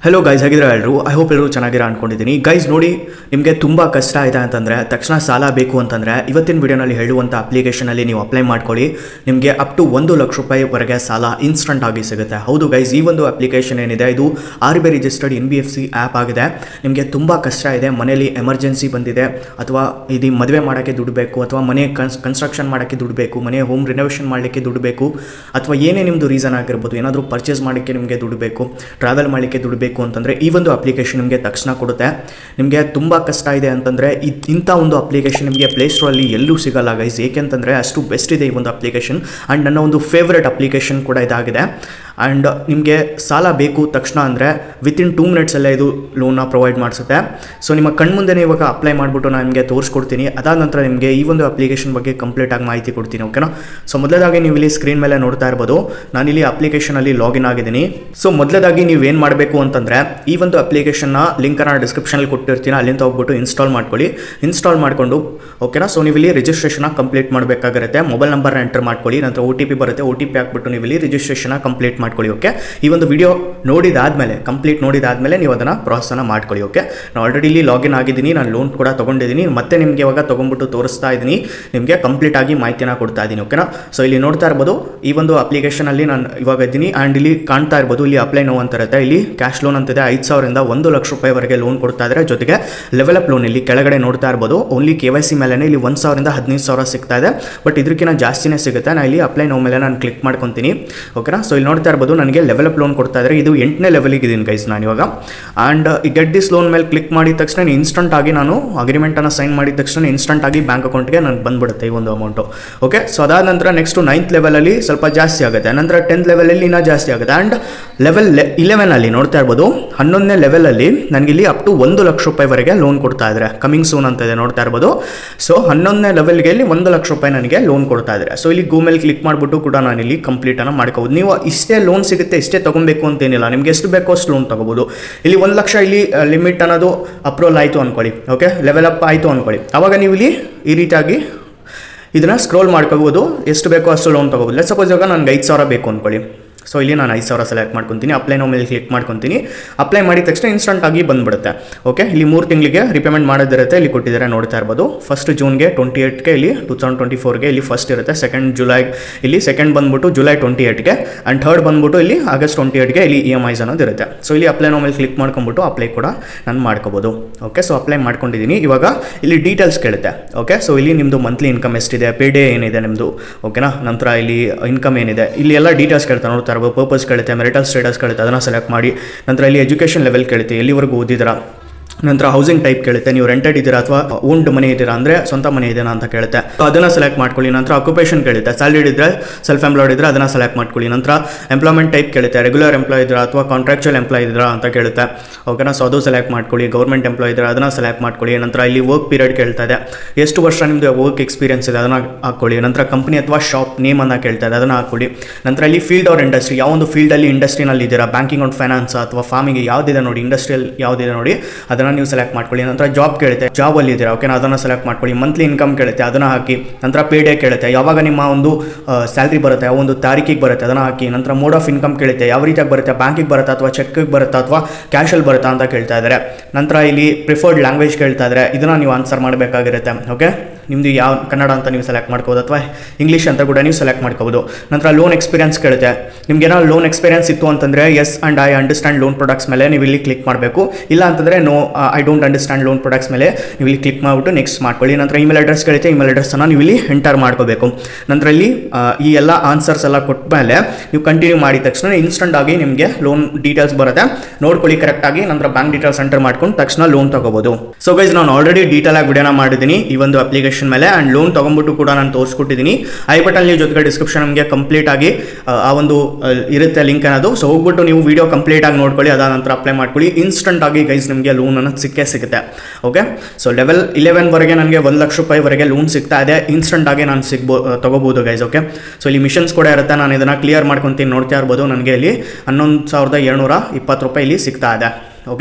hello guys ಆಗಿದ್ರೆ ಎಲ್ಲರೂ I hope ಎಲ್ಲರೂ ಚೆನ್ನಾಗಿರೋ ಅನ್ಕೊಂಡಿದ್ದೀನಿ ಗೈಸ್ ನೋಡಿ ನಿಮಗೆ ತುಂಬ ಕಷ್ಟ ಇದೆ ಅಂತಂದರೆ ತಕ್ಷಣ ಸಾಲ ಬೇಕು ಅಂತಂದರೆ ಇವತ್ತಿನ ವಿಡಿಯೋನಲ್ಲಿ ಹೇಳುವಂಥ ಅಪ್ಲಿಕೇಶನಲ್ಲಿ ನೀವು ಅಪ್ಲೈ ಮಾಡ್ಕೊಳ್ಳಿ ನಿಮಗೆ ಅಪ್ ಟು ಒಂದು ಲಕ್ಷ ರೂಪಾಯಿವರೆಗೆ ಸಾಲ ಇನ್ಸ್ಟಂಟ್ ಆಗಿ ಸಿಗುತ್ತೆ ಹೌದು ಗೈಸ್ ಈ ಒಂದು ಅಪ್ಲಿಕೇಶನ್ ಏನಿದೆ ಇದು R B registered N B F C app ಆಗಿದೆ ನಿಮಗೆ ತುಂಬ ಕಷ್ಟ ಇದೆ ಮನೇಲಿ ಎಮರ್ಜೆನ್ಸಿ ಬಂದಿದೆ ಅಥವಾ ಇದು ಮದುವೆ ಮಾಡೋಕ್ಕೆ ದುಡ್ಡು ಬೇಕು ಅಥವಾ ಮನೆ ಕನ್ಸ್ ಕನ್ಸ್ಟ್ರಕ್ಷನ್ ಮಾಡೋಕ್ಕೆ ದುಡ್ಡು ಬೇಕು ಮನೆ ಹೋಮ್ ರಿನೋವೇಷನ್ ಮಾಡಲಿಕ್ಕೆ ದುಡ್ಡು ಬೇಕು ಅಥವಾ ಏನೇ ನಿಮ್ಮದು ರೀಸನ್ ಆಗಿರ್ಬೋದು ಏನಾದರೂ ಪರ್ಚೇಸ್ ಮಾಡೋಕ್ಕೆ ನಿಮಗೆ ದುಡ್ಡು ಬೇಕು ಟ್ರಾವೆಲ್ ಮಾಡಲಿಕ್ಕೆ ದುಡ್ಡು ಬೇಕು ಅಂತಂದರೆ ಈ ಒಂದು ಅಪ್ಲಿಕೇಶನ್ ನಿಮಗೆ ತಕ್ಷಣ ಕೊಡುತ್ತೆ ನಿಮಗೆ ತುಂಬ ಕಷ್ಟ ಇದೆ ಅಂತಂದರೆ ಇದ್- ಇಂಥ ಒಂದು ಅಪ್ಲಿಕೇಶನ್ ನಿಮಗೆ ಪ್ಲೇಸ್ಟೋರಲ್ಲಿ ಎಲ್ಲೂ ಸಿಗಲ್ಲ ಗೈಸ್ ಏಕೆಂತಂದರೆ ಅಷ್ಟು ಬೆಸ್ಟ್ ಇದೆ ಈ ಒಂದು ಅಪ್ಲಿಕೇಶನ್ ಆ್ಯಂಡ್ ನನ್ನ ಒಂದು ಫೇವ್ರೆಟ್ ಅಪ್ಲಿಕೇಶನ್ ಕೂಡ ಇದಾಗಿದೆ ಆ್ಯಂಡ್ ನಿಮಗೆ ಸಾಲ ಬೇಕು ತಕ್ಷಣ ಅಂದರೆ ವಿತಿನ್ ಟೂ ಮಿನಿಟ್ಸಲ್ಲೇ ಇದು ಲೋನ್ನ ಪ್ರೊವೈಡ್ ಮಾಡಿಸುತ್ತೆ ಸೊ ನಿಮ್ಮ ಕಣ್ಮುಂದೆನೇ ಇವಾಗ ಅಪ್ಲೈ ಮಾಡಿಬಿಟ್ಟು ನಾನು ನಿಮಗೆ ತೋರಿಸ್ಕೊಡ್ತೀನಿ ಅದಾದ ನಂತರ ನಿಮಗೆ ಈ ಒಂದು ಅಪ್ಲಿಕೇಶನ್ ಬಗ್ಗೆ ಕಂಪ್ಲೀಟಾಗಿ ಮಾಹಿತಿ ಕೊಡ್ತೀನಿ ಓಕೆನಾ ಸೊ ಮೊದಲೇದಾಗಿ ನೀವು ಇಲ್ಲಿ ಸ್ಕ್ರೀನ್ ಮೇಲೆ ನೋಡ್ತಾ ಇರ್ಬೋದು ನಾನಿಲ್ಲಿ ಅಪ್ಲಿಕೇಶನಲ್ಲಿ ಲಾಗಿನ್ ಆಗಿದ್ದೀನಿ ಸೊ ಮೊದಲೇದಾಗಿ ನೀವು ಏನು ಮಾಡಬೇಕು ಅಂತಂದರೆ ಈ ಒಂದು ಅಪ್ಲಿಕೇಶನ್ನ ಲಿಂಕನ್ನು ಡಿಸ್ಕ್ರಿಪ್ಷನಲ್ಲಿ ಕೊಟ್ಟಿರ್ತೀನಿ ಅಲ್ಲಿಂದ ಹೋಗ್ಬಿಟ್ಟು ಇನ್ಸ್ಟಾಲ್ ಮಾಡ್ಕೊಳ್ಳಿ ಇನ್ಸ್ಟಾಲ್ ಮಾಡಿಕೊಂಡು ಓಕೆನಾ ಸೊ ನೀವು ಇಲ್ಲಿ ರಿಜಿಸ್ಟ್ರೇಷನ್ನ ಕಂಪ್ಲೀಟ್ ಮಾಡಬೇಕಾಗಿರುತ್ತೆ ಮೊಬೈಲ್ ನಂಬರ್ನ ಎಂಟರ್ ಮಾಡ್ಕೊಳ್ಳಿ ನಂತರ ಒ ಟಿ ಪಿ ಬರುತ್ತೆ ಒ ಟಿ ಪಿ ಹಾಕ್ಬಿಟ್ಟು ನೀವು ಇಲ್ಲಿ ರಿಜಿಸ್ಟ್ರೇಷನ್ನ ಕಂಪ್ಲೀಟ್ ಮಾಡ್ಕೊಳ್ಳಿ ಓಕೆ ಈ ಒಂದು ವಿಡಿಯೋ ನೋಡಿದಾದ್ಮೇಲೆ ಕಂಪ್ಲೀಟ್ ನೋಡಿದಾದ್ಮೇಲೆ ನೀವು ಅದನ್ನು ಪ್ರಾಸೆಸನ್ನು ಮಾಡ್ಕೊಳ್ಳಿ ಓಕೆ ನಾನು ಆಲ್ರೆಡಿ ಇಲ್ಲಿ ಲಾಗಿನ್ ಆಗಿದ್ದೀನಿ ನಾನು ಲೋನ್ ಕೂಡ ತೊಗೊಂಡಿದ್ದೀನಿ ಮತ್ತೆ ನಿಮಗೆ ಇವಾಗ ತೊಗೊಂಡ್ಬಿಟ್ಟು ತೋರಿಸ್ತಾ ಇದ್ದೀನಿ ನಿಮಗೆ ಕಂಪ್ಲೀಟ್ ಆಗಿ ಮಾಹಿತಿನ ಕೊಡ್ತಾ ಇದ್ದೀನಿ ಓಕೆನಾ ಸೊ ಇಲ್ಲಿ ನೋಡ್ತಾ ಇರ್ಬೋದು ಈ ಒಂದು ಅಪ್ಲಿಕೇಶನಲ್ಲಿ ನಾನು ಇವಾಗ ಇದ್ದೀನಿ ಆ್ಯಂಡ್ ಇಲ್ಲಿ ಕಾಣ್ತಾ ಇರ್ಬೋದು ಇಲ್ಲಿ ಅಪ್ಲೈ ನೋ ಅಂತ ಇರುತ್ತೆ ಇಲ್ಲಿ ಕ್ಯಾಶ್ ಲೋನ್ ಅಂತಿದೆ ಐದು ಸಾವಿರದಿಂದ ಒಂದು ಲಕ್ಷ ರೂಪಾಯಿವರೆಗೆ ಲೋನ್ ಕೊಡ್ತಾ ಇದ್ದಾರೆ ಜೊತೆಗೆ ಲೆವೆಲ್ ಅಪ್ ಲೋನ್ ಇಲ್ಲಿ ಕೆಳಗಡೆ ನೋಡ್ತಾ ಇರ್ಬೋದು ಓನ್ಲಿ ಕೆ ವೈ ಸಿ ಮೇಲೆ ಇಲ್ಲಿ ಒಂದು ಸಾವಿರದಿಂದ ಹದಿನೈದು ಸಾವಿರ ಸಿಗ್ತಾ ಇದೆ ಬಟ್ ಇದಕ್ಕಿಂತ ಜಾಸ್ತಿನೇ ಸಿಗುತ್ತೆ ನಾನು ಇಲ್ಲಿ ಅಪ್ಲೈ ನೋ ಮೇಲೆ ನಾನು ಕ್ಲಿಕ್ ಮಾಡ್ಕೊತೀನಿ ಓಕೆನಾ ಸೊ ಇಲ್ಲಿ ನೋಡ್ತಾ ಇರ್ಬೋದು ನನಗೆ ಲೆವೆಲ್ ಅಪ್ ಲೋನ್ ಕೊಡ್ತಾ ಇದ್ದಾರೆ ಇದು ಎಂಟನೇ ಲೆವೆಲಿಗೆ ಇದೀನಿ ಗೈಸ್ ನಾನು ಇವಾಗ ಆ್ಯಂಡ್ ಈ ಗೆಟ್ ದಿಸ್ ಲೋನ್ ಮೇಲೆ ಕ್ಲಿಕ್ ಮಾಡಿದ ತಕ್ಷಣ ಇನ್ಸ್ಟಂಟ್ ಆಗಿ ನಾನು ಅಗ್ರಿಮೆಂಟನ್ನು ಸೈನ್ ಮಾಡಿದ ತಕ್ಷಣ ಇನ್ಸ್ಟಂಟ್ ಆಗಿ ಬ್ಯಾಂಕ್ ಅಕೌಂಟ್ಗೆ ನನಗೆ ಬಂದ್ಬಿಡುತ್ತೆ ಈ ಒಂದು ಅಮೌಂಟು ಓಕೆ ಸೊ ಅದಾದ ನಂತರ ನೆಕ್ಸ್ಟು ನೈನ್ತ್ ಲೆವೆಲಲ್ಲಿ ಸ್ವಲ್ಪ ಜಾಸ್ತಿ ಆಗುತ್ತೆ ನಂತರ ಟೆಂತ್ ಲೆವೆಲಲ್ಲಿ ಇನ್ನೂ ಜಾಸ್ತಿ ಆಗುತ್ತೆ ಆ್ಯಂಡ್ ಲೆವೆಲ್ ಇಲೆವೆನಲ್ಲಿ ನೋಡ್ತಾ ಇರ್ಬೋದು ಹನ್ನೊಂದನೇ ಲೆವೆಲಲ್ಲಿ ನನಗೆ ಇಲ್ಲಿ ಅಪ್ ಟು ಒಂದು ಲಕ್ಷ ರೂಪಾಯಿವರೆಗೆ ಲೋನ್ ಕೊಡ್ತಾ ಇದ್ದಾರೆ ಕಮಿಂಗ್ ಸೂನ್ ಅಂತ ಇದೆ ನೋಡ್ತಾ ಇರ್ಬೋದು ಸೊ ಹನ್ನೊಂದನೇ ಲೆವೆಲ್ಗೆ ಇಲ್ಲಿ ಒಂದು ಲಕ್ಷ ರೂಪಾಯಿ ನನಗೆ ಲೋನ್ ಕೊಡ್ತಾ ಇದ್ದಾರೆ ಸೊ ಇಲ್ಲಿ ಗೋ ಮೇಲೆ ಕ್ಲಿಕ್ ಮಾಡಿಬಿಟ್ಟು ಕೂಡ ನಾನು ಇಲ್ಲಿ ಕಂಪ್ಲೀಟನ್ನು ಮಾಡ್ಕೋಬೋದು ನೀವು ಇಷ್ಟೇ ಲೋನ್ ಸಿಗುತ್ತೆ ಇಷ್ಟೇ ತೊಗೊಬೇಕು ಅಂತೇನಿಲ್ಲ ನಿಮ್ಗೆ ಎಷ್ಟು ಬೇಕೋ ಅಷ್ಟು ಲೋನ್ ತೊಗೋಬೋದು ಇಲ್ಲಿ ಒಂದು ಲಕ್ಷ ಇಲ್ಲಿ ಲಿಮಿಟ್ ಅನ್ನೋದು ಅಪ್ರೂವಲ್ ಆಯಿತು ಅಂದ್ಕೊಳ್ಳಿ ಓಕೆ ಲೆವೆಲ್ ಅಪ್ ಆಯಿತು ಅಂದ್ಕೊಳ್ಳಿ ಅವಾಗ ನೀವು ಇಲ್ಲಿ ಈ ರೀತಿಯಾಗಿ ಇದನ್ನು ಸ್ಕ್ರೋಲ್ ಮಾಡ್ಕೋಬೋದು ಎಷ್ಟು ಬೇಕೋ ಅಷ್ಟು ಲೋನ್ ತೊಗೋಬೋದು ಲೆಟ್ ಸಪೋಸ್ ಇವಾಗ ನನಗೆ ಐದು ಸಾವಿರ ಬೇಕು ಅಂದ್ಕೊಳ್ಳಿ ಸೊ ಇಲ್ಲಿ ನಾನು ಐದು ಸಾವಿರ ಸೆಲೆಕ್ಟ್ ಮಾಡ್ಕೊತೀನಿ ಅಪ್ಲೈ ನೋ ಮೇಲೆ ಕ್ಲಿಕ್ ಮಾಡ್ಕೊತೀನಿ ಅಪ್ಲೈ ಮಾಡಿದ ತಕ್ಷಣ ಇನ್ಸ್ಟಂಟ್ ಆಗಿ ಬಂದ್ಬಿಡುತ್ತೆ ಓಕೆ ಇಲ್ಲಿ ಮೂರು ತಿಂಗಳಿಗೆ ರಿಪೇಮೆಂಟ್ ಮಾಡೋದಿರುತ್ತೆ ಇಲ್ಲಿ ಕೊಟ್ಟಿದ್ದಾರೆ ನೋಡ್ತಾ ಇರ್ಬೋದು ಫಸ್ಟ್ ಜೂನ್ಗೆ ಟ್ವೆಂಟಿ ಏಟ್ಗೆ ಇಲ್ಲಿ ಟೂ ತೌಸಂಡ್ ಟ್ವೆಂಟಿ ಫೋರ್ಗೆ ಇಲ್ಲಿ ಫಸ್ಟ್ ಇರುತ್ತೆ ಸೆಕೆಂಡ್ ಜುಲೈ ಇಲ್ಲಿ ಸೆಕೆಂಡ್ ಬಂದ್ಬಿಟ್ಟು ಜುಲೈ ಟ್ವೆಂಟಿ ಏಟ್ಗೆ ಆ್ಯಂಡ್ ಥರ್ಡ್ ಬಂದ್ಬಿಟ್ಟು ಇಲ್ಲಿ ಆಗಸ್ಟ್ ಟ್ವೆಂಟಿ ಏಟ್ಗೆ ಇಲ್ಲಿ ಇ ಎಮ್ ಐಸ್ ಅನ್ನೋದು ಇರುತ್ತೆ ಸೊ ಇಲ್ಲಿ ಅಪ್ಲೈ ನೋ ಮೇಲೆ ಕ್ಲಿಕ್ ಮಾಡ್ಕೊಂಬಿಟ್ಟು ಅಪ್ಲೈ ಕೂಡ ನಾನು ಮಾಡ್ಕೋಬೋದು ಓಕೆ ಸೊ ಅಪ್ಲೈ ಮಾಡ್ಕೊಂಡಿದ್ದೀನಿ ಇವಾಗ ಇಲ್ಲಿ ಡೀಟೇಲ್ಸ್ ಕೇಳುತ್ತೆ ಓಕೆ ಸೊ ಇಲ್ಲಿ ನಿಮ್ಮದು ಮಂತ್ಲಿ ಇನ್ಕಮ್ ಎಷ್ಟಿದೆ ಪೇ ಡೇ ಏನಿದೆ ನಿಮ್ಮದು ಓಕೆನಾ ನಂತರ ಇಲ್ಲಿ ಇನ್ಕಮ್ ಏನಿದೆ ಇಲ್ಲಿ ಎಲ್ಲ ಡೀಟೇಲ್ಸ್ ಕೇಳ್ತಾ ನೋಡ್ತಾ ಇರ್ಬೋದು ಪರ್ಪಸ್ ಕೇಳುತ್ತೆ ಮೆರಿಟಲ್ ಸ್ಟೇಟಸ್ ಕೇಳುತ್ತೆ ಅದನ್ನು ಸೆಲೆಕ್ಟ್ ಮಾಡಿ ನಂತರ ಇಲ್ಲಿ ಎಜುಕೇಷನ್ ಲೆವೆಲ್ ಕೇಳುತ್ತೆ ಎಲ್ಲಿವರೆಗೂ ಓದಿದ್ದೀರಾ ನಂತರ ಹೌಸಿಂಗ್ ಟೈಪ್ ಕೇಳುತ್ತೆ ನೀವು ರೆಂಟೆಡ್ ಇದ್ದೀರಾ ಅಥವಾ ಓನ್ಡ್ ಮನೆ ಇದ್ದೀರಾ ಅಂದರೆ ಸ್ವಂತ ಮನೆ ಇದೆಯಾ ಅಂತ ಕೇಳುತ್ತೆ ಸೊ ಅದನ್ನು ಸೆಲೆಕ್ಟ್ ಮಾಡ್ಕೊಳ್ಳಿ ನಂತರ ಆಕ್ಯುಪೇಷನ್ ಕೇಳುತ್ತೆ ಸ್ಯಾಲ್ರಿಡ್ ಇದ್ದರೆ ಸೆಲ್ಫ್ ಎಂಪ್ಲಾಯ್ಡ್ ಇದ್ದರೆ ಅದನ್ನು ಸೆಲೆಕ್ಟ್ ಮಾಡ್ಕೊಳ್ಳಿ ನಂತರ ಎಂಪ್ಲಾಯ್ಮೆಂಟ್ ಟೈಪ್ ಕೇಳುತ್ತೆ ರೆಗ್ಯುಲರ್ ಎಂಪ್ಲಾಯ್ ಇದ್ದೀರಾ ಅಥವಾ ಕಾಂಟ್ರಾಕ್ಚುಯಲ್ ಎಂಪ್ಲಾಯ್ ಇದ್ದೀರಾ ಅಂತ ಕೇಳುತ್ತೆ ಓಕೆನಾ ಸೊ ಅದು ಸೆಲೆಕ್ಟ್ ಮಾಡ್ಕೊಳ್ಳಿ ಗೌರ್ಮೆಂಟ್ ಎಂಪ್ಲಾಯ್ ಇದ್ದರೆ ಅದನ್ನು ಸೆಲೆಕ್ಟ್ ಮಾಡ್ಕೊಳ್ಳಿ ನಂತರ ಇಲ್ಲಿ ವರ್ಕ್ ಪೀರಿಯಡ್ ಕೇಳ್ತಾ ಇದೆ ಎಷ್ಟು ವರ್ಷ ನಿಮ್ಮದು ವರ್ಕ್ ಎಕ್ಸ್ಪೀರಿಯನ್ಸ್ ಇದೆ ಅದನ್ನು ಹಾಕ್ಕೊಳ್ಳಿ ನಂತರ ಕಂಪನಿ ಅಥವಾ ಶಾಪ್ ನೇಮನ್ನು ಕೇಳ್ತಾ ಇದೆ ಅದನ್ನು ಹಾಕ್ಕೊಳ್ಳಿ ನಂತರ ಇಲ್ಲಿ ಫೀಲ್ಡ್ ಅವ್ರ ಇಂಡಸ್ಟ್ರಿ ಯಾವ ಒಂದು ಫೀಲ್ಡಲ್ಲಿ ಇಂಡಸ್ಟ್ರಿನಲ್ಲಿ ಇದ್ದೀರಾ ಬ್ಯಾಂಕಿಂಗ್ ಆ್ಯಂಡ್ ಫೈನಾನ್ಸ್ ಅಥವಾ ಫಾರ್ಮಿಂಗ್ ಯಾವುದಿದೆ ನೋಡಿ ಇಂಡಸ್ಟ್ರಿಯಲ್ ಯಾವುದಿದೆ ನೋಡಿ ಅದನ್ನು ನೀವು ಸೆಲೆಕ್ಟ್ ಮಾಡ್ಕೊಳ್ಳಿ ನಂತರ ಜಾಬ್ ಕೇಳುತ್ತೆ ಜಾಬಲ್ಲಿ ಇದ್ದೀರಾ ಓಕೆನಾ ಅದನ್ನು ಸೆಲೆಕ್ಟ್ ಮಾಡ್ಕೊಳ್ಳಿ ಮಂತ್ಲಿ ಇನ್ಕಮ್ ಕೇಳುತ್ತೆ ಅದನ್ನು ಹಾಕಿ ನಂತರ ಪೇ ಡೇ ಕೇಳುತ್ತೆ ಯಾವಾಗ ನಿಮ್ಮ ಒಂದು ಸ್ಯಾಲ್ರಿ ಬರುತ್ತೆ ಯಾವ ಒಂದು ತಾರೀಕಿಗೆ ಬರುತ್ತೆ ಅದನ್ನು ಹಾಕಿ ನಂತರ ಮೋಡ್ ಆಫ್ ಇನ್ಕಮ್ ಕೇಳುತ್ತೆ ಯಾವ ರೀತಿಯಾಗಿ ಬರುತ್ತೆ ಬ್ಯಾಂಕಿಗೆ ಬರುತ್ತಾ ಅಥವಾ ಚೆಕ್ಗೆ ಬರುತ್ತಾ ಅಥವಾ ಕ್ಯಾಶಲ್ಲಿ ಬರುತ್ತಾ ಅಂತ ಕೇಳ್ತಾ ಇದ್ದಾರೆ ನಂತರ ಇಲ್ಲಿ ಪ್ರಿಫರ್ಡ್ ಲ್ಯಾಂಗ್ವೇಜ್ ಕೇಳ್ತಾ ಇದ್ದಾರೆ ಇದನ್ನು ನೀವು ಆನ್ಸರ್ ಮಾಡಬೇಕಾಗಿರುತ್ತೆ ಓಕೆ ನಿಮ್ಮದು ಯಾವ ಕನ್ನಡ ಅಂತ ನೀವು ಸೆಲೆಕ್ಟ್ ಮಾಡ್ಕೋಬೋದು ಅಥವಾ ಇಂಗ್ಲೀಷ್ ಅಂತ ಕೂಡ ನೀವು ಸೆಲೆಕ್ಟ್ ಮಾಡ್ಕೋಬೋದು ನಂತರ ಲೋನ್ ಎಕ್ಸ್ಪೀರಿಯನ್ಸ್ ಕೇಳುತ್ತೆ ನಿಮ್ಗೆ ಏನೋ ಲೋನ್ ಎಕ್ಸ್ಪೀರಿಯನ್ಸ್ ಇತ್ತು ಅಂತಂದರೆ yes and I understand loan products ಮೇಲೆ ನೀವು ಇಲ್ಲಿ ಕ್ಲಿಕ್ ಮಾಡಬೇಕು ಇಲ್ಲ ಅಂತಂದರೆ no I don't understand loan products ಮೇಲೆ ನೀವು ಇಲ್ಲಿ ಕ್ಲಿಕ್ ಮಾಡಿಬಿಟ್ಟು ನೆಕ್ಸ್ಟ್ ಮಾಡ್ಕೊಳ್ಳಿ ನಂತರ ಇಮೇಲ್ ಅಡ್ರೆಸ್ ಕೇಳುತ್ತೆ ಇಮೇಲ್ ಅಡ್ರೆಸ್ಸನ್ನು ನೀವು ಇಲ್ಲಿ ಎಂಟರ್ ಮಾಡ್ಕೋಬೇಕು ನಂತರ ಇಲ್ಲಿ ಆ, ಈ ಎಲ್ಲ ಆನ್ಸರ್ಸ್ ಎಲ್ಲ ಕೊಟ್ಟ ಮೇಲೆ ನೀವು ಕಂಟಿನ್ಯೂ ಮಾಡಿದ ತಕ್ಷಣ ಇನ್ಸ್ಟಂಟ್ ಆಗಿ ನಿಮಗೆ ಲೋನ್ ಡೀಟೇಲ್ಸ್ ಬರುತ್ತೆ ನೋಡ್ಕೊಳ್ಳಿ ಕರೆಕ್ಟಾಗಿ ನಂತರ ಬ್ಯಾಂಕ್ ಡೀಟೇಲ್ಸ್ ಎಂಟರ್ ಮಾಡ್ಕೊಂಡು ತಕ್ಷಣ ಲೋನ್ ತಗೋಬೋದು ಸೊ ಗೈಸ್ ನಾನು ಆಲ್ರೆಡಿ ಡೀಟೇಲ್ ಆಗಿ ವಿಡಿಯೋನ ಮಾಡಿದ್ದೀನಿ ಈ ಒಂದು ಅಪ್ಲಿಕೇಶನ್ ಮೇಲೆ ಆ್ಯಂಡ್ ಲೋನ್ ತೊಗೊಂಬಿಟ್ಟು ಕೂಡ ನಾನು ತೋರಿಸ್ಕೊಟ್ಟಿದ್ದೀನಿ ಐ ಬಟನ್ ನೀವು ಜೊತೆಗೆ ಡಿಸ್ಕ್ರಿಪ್ಷನ್ ನಮಗೆ ಕಂಪ್ಲೀಟ್ ಆಗಿ ಆ, ಆ ಒಂದು ಆ, ಇರುತ್ತೆ ಲಿಂಕ್ ಅನ್ನೋದು ಸೊ ಹೋಗ್ಬಿಟ್ಟು ನೀವು ವಿಡಿಯೋ ಕಂಪ್ಲೀಟ್ ಆಗಿ ನೋಡ್ಕೊಳ್ಳಿ ಅದಾದ ನಂತರ ಅಪ್ಲೈ ಮಾಡ್ಕೊಳ್ಳಿ ಇನ್ಸ್ಟಂಟ್ ಆಗಿ ಗೈಸ್ ನಿಮಗೆ ಲೋನ್ ಅನ್ನೋದು ಸಿಕ್ಕೇ ಸಿಗುತ್ತೆ ಓಕೆ ಸೊ ಲೆವೆಲ್ ಇಲೆವೆನ್ವರೆಗೆ ನನಗೆ ಒಂದು ಲಕ್ಷ ರೂಪಾಯಿವರೆಗೆ ಲೋನ್ ಸಿಗ್ತಾ ಇದೆ ಇನ್ಸ್ಟಂಟ್ ಆಗಿ ನಾನು ಸಿಗ್ಬೋ ಆ, ತಗೋಬೋದು ಗೈಸ್ ಓಕೆ ಸೊ ಇಲ್ಲಿ ಮಿಷನ್ಸ್ ಕೂಡ ಇರುತ್ತೆ ನಾನು ಇದನ್ನು ಕ್ಲಿಯರ್ ಮಾಡ್ಕೊತೀನಿ ನೋಡ್ತಾ ಇರ್ಬೋದು ನನಗೆ ಇಲ್ಲಿ ಹನ್ನೊಂದು ಸಾವಿರದ ಏಳ್ನೂರ ಇಪ್ಪತ್ತು ರೂಪಾಯಿ ಇಲ್ಲಿ ಸಿಗ್ತಾ ಇದೆ ಓಕೆ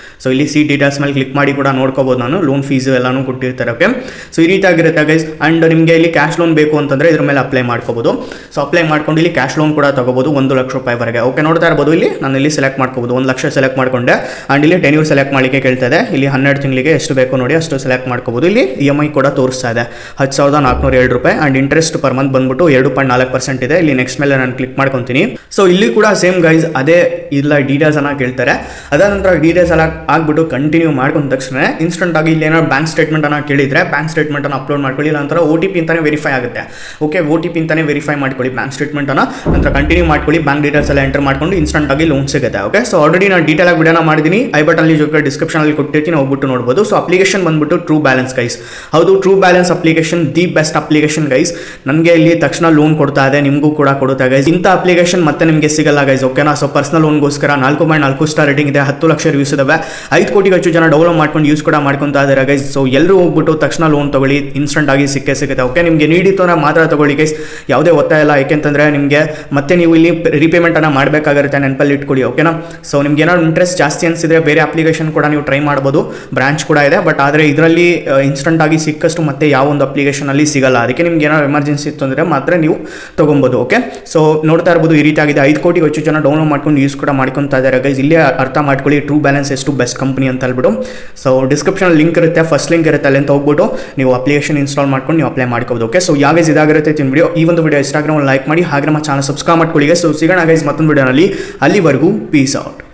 ಸೊ ಇಲ್ಲಿ ಸಿ ಡೀಟೇಲ್ಸ್ ಮೇಲೆ ಕ್ಲಿಕ್ ಮಾಡಿ ಕೂಡ ನೋಡ್ಕೋಬೋದು ನಾನು ಲೋನ್ ಫೀಸು ಎಲ್ಲನೂ ಕೊಟ್ಟಿರ್ತಾರೆ ಓಕೆ ಸೊ ಈ ರೀತಿ ಆಗಿರುತ್ತೆ ಗೈಸ್ ಆ್ಯಂಡ್ ನಿಮಗೆ ಇಲ್ಲಿ ಕ್ಯಾಶ್ ಲೋನ್ ಬೇಕು ಅಂತಂದರೆ ಇದ್ರ ಮೇಲೆ ಅಪ್ಲೈ ಮಾಡ್ಕೋಬೋದು ಸೊ ಅಪ್ಲೈ ಮಾಡ್ಕೊಂಡು ಇಲ್ಲಿ ಕ್ಯಾಶ್ ಲೋನ್ ಕೂಡ ತಗೋಬೋದು ಒಂದು ಲಕ್ಷ ರೂಪಾಯಿವರೆಗೆ ಓಕೆ ನೋಡ್ತಾ ಇರ್ಬೋದು ಇಲ್ಲಿ ನಾನು ಇಲ್ಲಿ ಸೆಲೆಕ್ಟ್ ಮಾಡ್ಕೋಬೋದು ಒಂದು ಲಕ್ಷ ಸೆಲೆಕ್ಟ್ ಮಾಡ್ಕೊಂಡೆ ಆ್ಯಂಡ್ ಇಲ್ಲಿ ಟೆನ್ಯೂ ಸೆಲೆಕ್ಟ್ ಮಾಡಲಿಕ್ಕೆ ಕೇಳ್ತಾ ಇದೆ ಇಲ್ಲಿ ಹನ್ನೆರಡು ತಿಂಗಳಿಗೆ ಎಷ್ಟು ಬೇಕು ನೋಡಿ ಅಷ್ಟು ಸೆಲೆಕ್ಟ್ ಮಾಡ್ಕೋಬೋದು ಇಲ್ಲಿ ಇ ಎಮ್ ಐ ಕೂಡ ತೋರಿಸ್ತಾ ಇದೆ ಹತ್ತು ಸಾವಿರದ ನಾಲ್ಕುನೂರ ಏಳು ರೂಪಾಯಿ ಆ್ಯಂಡ್ ಇಂಟ್ರೆಸ್ಟ್ ಪರ್ ಮಂತ್ ಬಂದ್ಬಿಟ್ಟು ಎರಡು ಪಾಯಿಂಟ್ ನಾಲ್ಕು ಪರ್ಸೆಂಟ್ ಇದೆ ಇಲ್ಲಿ ನೆಕ್ಸ್ಟ್ ಮೇಲೆ ನಾನು ಕ್ಲಿಕ್ ಮಾಡ್ಕೊತೀನಿ ಸೊ ಇಲ್ಲಿ ಕೂಡ ಸೇಮ್ ಗೈಸ್ ಅದೇ ಇಲ್ಲ ಡೀಟೇಲ್ಸ್ ಅನ್ನ ಕೇಳ್ತಾರೆ ಅದಾದ ನಂತರ ಡೀಟೇಲ್ಸ್ ಎಲ್ಲ ಆಗ್ಬಿಟ್ಟು ಕಂಟಿನ್ಯೂ ಮಾಡ್ಕೊಂಡ ತಕ್ಷಣ ಇನ್ಸ್ಟೆಂಟ್ ಆಗಿ ಇಲ್ಲಿ ಏನಾದ್ರು ಬ್ಯಾಂಕ್ ಸ್ಟೇಟ್ಮೆಂಟ್ ಅನ್ನ ಕೇಳಿದ್ರೆ ಬ್ಯಾಂಕ್ ಸ್ಟೇಟ್ಮೆಂಟ್ ಅನ್ನ ಅಪ್ಲೋಡ್ ಮಾಡ್ಕೊಳ್ಳಿ ನಂತರ ಓ ಟಿ ಪಿ ಅಂತಾನೆ ವೆರಿಫೈ ಆಗುತ್ತೆ ಓಕೆ ಓ ಟಿ ಪಿ ಅಂತಾನೆ ವೆರಿಫೈ ಮಾಡ್ಕೊಳ್ಳಿ ಬ್ಯಾಂಕ್ ಸ್ಟೇಟ್ಮೆಂಟ್ ಅನ್ನ ನಂತರ ಕಂಟಿನ್ಯೂ ಮಾಡ್ಕೊಳ್ಳಿ ಬ್ಯಾಂಕ್ ಡೀಟೇಲ್ಸ್ ಎಲ್ಲ ಎಂಟರ್ ಮಾಡ್ಕೊಂಡು ಇನ್ಸ್ಟೆಂಟ್ ಆಗಿ ಲೋನ್ ಸಿಗುತ್ತೆ ಓಕೆ ಸೊ ಆಲ್ರೆಡಿ ನಾನು ಡೀಟೇಲ್ ಆಗಿ ವಿಡಿಯೋನ ಮಾಡಿದ್ದೀನಿ ಐ ಬಟನ್ ಜೊತೆ ಡಿಸ್ಕ್ರಿಪ್ಷನ್ ಅಲ್ಲಿ ಕೊಟ್ಟಿರ್ತೀನಿ ಹೋಗ್ಬಿಟ್ಟು ನೋಡ್ಬೋದು ಸೊ ಅಪ್ಲಿಕೇಶನ್ ಬಂದ್ಬಿಟ್ಟು ಟ್ರೂ ಬ್ಯಾಲೆನ್ಸ್ ಗೈಸ್ ಹೌದು true balance application the best application guys ನನಗೆ ಇಲ್ಲಿ ತಕ್ಷಣ ಲೋನ್ ಕೊಡ್ತಾ ಇದೆ ನಿಮಗೂ ಕೂಡ ಕೊಡುತ್ತಾ ಗೈಸ್ ಇಂಥ ಅಪ್ಲಿಕೇಶನ್ ಮತ್ತೆ ನಿಮಗೆ ಸಿಗಲ್ಲ ಗೈಸ್ ಓಕೆನಾ ಸೊ ಪರ್ಸನಲ್ ಲೋನ್ಗೋಸ್ಕರ ನಾಲ್ಕು ಪಾಯಿಂಟ್ ನಾಲ್ಕು ಸ್ಟಾರ್ ರೇಟಿಂಗ್ ಇದೆ ಹತ್ತು ಲಕ್ಷ ರಿವ್ಯೂಸ್ ಇದಾವೆ ಐದು ಕೋಟಿಗೆ ಹೆಚ್ಚು ಜನ ಡೌನ್ಲೋಡ್ ಮಾಡ್ಕೊಂಡು ಯೂಸ್ ಕೂಡ ಮಾಡ್ಕೊಂತಾ ಇದ್ದಾರೆ ಗೈಸ್ ಸೊ ಎಲ್ಲರೂ ಹೋಗ್ಬಿಟ್ಟು ತಕ್ಷಣ ಲೋನ್ ತಗೊಳ್ಳಿ ಇನ್ಸ್ಟೆಂಟ್ ಆಗಿ ಸಿಕ್ಕೇ ಸಿಗುತ್ತೆ ಓಕೆ ನಿಮಗೆ ನೀಡಿತ್ತು ಅಂದ್ರೆ ಮಾತ್ರ ತಗೊಳ್ಳಿ ಗೈಸ್ ಯಾವುದೇ ಒತ್ತಾಯ ಇಲ್ಲ ಯಾಕೆಂತಂದ್ರೆ ನಿಮಗೆ ಮತ್ತೆ ನೀವು ಇಲ್ಲಿ ರಿಪೇಮೆಂಟ್ ಅನ್ನ ಮಾಡಬೇಕಾಗಿರುತ್ತೆ ನೆನಪಲ್ಲಿ ಇಟ್ಕೊಳ್ಳಿ ಓಕೆನಾ ಸೊ ನಿಮ್ಗೆ ಏನಾದ್ರು ಇಂಟ್ರೆಸ್ಟ್ ಜಾಸ್ತಿ ಅನಿಸಿದ್ರೆ ಬೇರೆ ಅಪ್ಲಿಕೇಶನ್ ಕೂಡ ನೀವು ಟ್ರೈ ಮಾಡ್ಬೋದು ಬ್ರಾಂಚ್ ಕೂಡ ಇದೆ ಬಟ್ ಆದರೆ ಇದರಲ್ಲಿ ಇನ್ಸ್ಟೆಂಟ್ ಆಗಿ ಸಿಕ್ಕಷ್ಟು ಮತ್ತೆ ಯಾವ ಒಂದು ಅಪ್ಲಿಕೇಶನ್ ಅಲ್ಲಿ ಸಿಗಲ್ಲ ಅದಕ್ಕೆ ನಿಮ್ಗೆ ಏನಾದ್ರು ಎಮರ್ಜೆನ್ಸಿ ಇತ್ತು ಅಂದರೆ ಮಾತ್ರ ನೀವು ತೊಗೊಬೋದು ಓಕೆ ಸೊ ನೋಡ್ತಾ ಇರ್ಬೋದು ಈ ರೀತಿ ಆಗಿದೆ ಐದು ಕೋಟಿಗೆ ಹೆಚ್ಚು ಜನ ಡೌನ್ಲೋಡ್ ಮಾಡ್ಕೊಂಡು ಯೂಸ್ ಕೂಡ ಮಾಡ್ಕೊತಾ ಇದ್ದಾರೆ ಗೈಸ್ ಇಲ್ಲೇ ಅರ್ಥ ಮಾಡ್ಕೊಳ್ಳಿ ಟ್ರೂ ಬ್ಯಾಲೆನ್ಸ್ ಎಷ್ಟು ಬೆಸ್ಟ್ ಕಂಪನಿ ಅಂತ ಹೇಳ್ಬಿಟ್ಟು ಸೊ ಡಿಸ್ಕ್ರಿಪ್ಷನ್ ಲಿಂಕ್ ಇರುತ್ತೆ ಫಸ್ಟ್ ಲಿಂಕ್ ಇರುತ್ತೆ ಅಲ್ಲಿ ಅಂತ ಹೋಗ್ಬಿಟ್ಟು ನೀವು ಅಪ್ಲಿಕೇಶನ್ ಇನ್ಸ್ಟಾಲ್ ಮಾಡ್ಕೊಂಡು ನೀವು ಅಪ್ಲೈ ಮಾಡ್ಕೋಬೋದು ಓಕೆ ಸೊ ಯಾವ ಇದಾಗಿರುತ್ತೆ ತಿನ್ ವಿಡಿಯೋ ಈ ಒಂದು ವಿಡಿಯೋ ಇನ್ಸ್ಟಾಗ್ರಾಮ್ ಲೈಕ್ ಮಾಡಿ ಹಾಗೆ ನಮ್ಮ ಚಾನಲ್ ಸಬ್ಸ್ಕ್ರೈಬ್ ಮಾಡ್ಕೊಳ್ಳಿ ಸೊ ಸಿಗೋಣ ಗೈಸ್ ಮತ್ತೊಂದು ವಿಡಿಯೋನಲ್ಲಿ ಅಲ್ಲಿವರೆಗೂ ಪೀಸ್ ಔಟ್